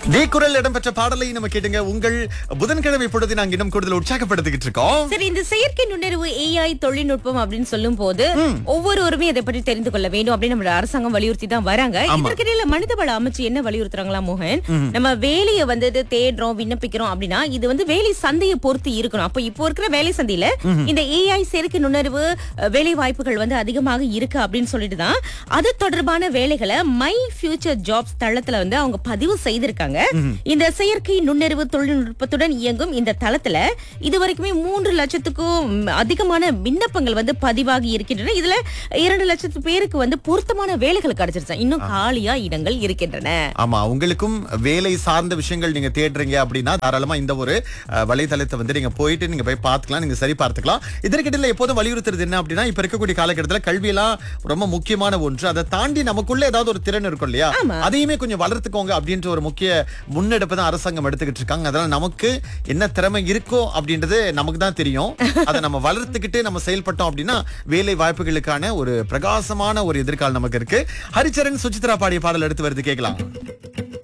தி குரல் இடம்பெற்ற பாடலை நம்ம கேட்டுங்க உங்கள் புதன்கிழமை பொழுது நாங்க இன்னும் கூடுதல் உற்சாகப்படுத்திக்கிட்டு இருக்கோம் சரி இந்த செயற்கை நுண்ணறிவு ஏஐ தொழில்நுட்பம் அப்படின்னு சொல்லும் போது ஒவ்வொருவருமே இதை பற்றி தெரிந்து கொள்ள வேண்டும் அப்படின்னு நம்ம அரசாங்கம் வலியுறுத்தி தான் வராங்க இதற்கிடையில மனிதவள அமைச்சு என்ன வலியுறுத்துறாங்களா மோகன் நம்ம வேலையை வந்து இது தேடுறோம் விண்ணப்பிக்கிறோம் அப்படின்னா இது வந்து வேலை சந்தையை பொறுத்து இருக்கணும் அப்ப இப்போ இருக்கிற வேலை சந்தையில இந்த ஏஐ செயற்கை நுண்ணறிவு அஹ், வேலை வாய்ப்புகள் வந்து அதிகமாக இருக்கு அப்படின்னு சொல்லிட்டு தான் அது தொடர்பான வேலைகளை மை ஃபியூச்சர் ஜாப்ஸ் தளத்துல வந்து அவங்க பதிவு செய்திருக்காங்க இந்த செயற்கை நுண்ணறிவு தொழில்நுட்பத்துடன் இயங்கும் இந்த தளத்துல இதுவரைக்குமே மூன்று லட்சத்துக்கும் அதிகமான விண்ணப்பங்கள் வந்து பதிவாகி இருக்கின்றன இதுல இரண்டு லட்சத்து பேருக்கு வந்து பொருத்தமான வேலைகள் கிடைச்சிருச்சு இன்னும் காலியா இடங்கள் இருக்கின்றன ஆமா உங்களுக்கும் வேலை சார்ந்த விஷயங்கள் நீங்க தேடுறீங்க அப்படின்னா தாராளமா இந்த ஒரு அஹ், வலைத்தளத்தை வந்து நீங்க போயிட்டு நீங்க போய் பார்த்துக்கலாம் நீங்க சரி பார்த்துக்கலாம் இதற்கிடையில எப்போதும் வலியுறுத்துறது என்ன அப்படின்னா இப்ப இருக்கக்கூடிய காலகட்டத்தில் கல்வியெல்லாம் ரொம்ப முக்கியமான ஒன்று அதை தாண்டி நமக்குள்ள ஏதாவது ஒரு திறன் இருக்கும் இல்லையா அதையுமே கொஞ்சம் வளர்த்துக்கோங்க அப்படின்ற ஒரு முக்கிய முன்னெடுப்பு தான் அரசாங்கம் எடுத்துக்கிட்டு இருக்காங்க அதனால நமக்கு என்ன திறமை இருக்கோ அப்படின்றது நமக்கு தான் தெரியும் அதை நம்ம வளர்த்துக்கிட்டு நம்ம செயல்பட்டோம் அப்படின்னா வேலை வாய்ப்புகளுக்கான ஒரு பிரகாசமான ஒரு எதிர்காலம் நமக்கு இருக்கு ஹரிச்சரன் சுசித்ரா பாடிய பாடல் எடுத்து வருது கேட்கலாம்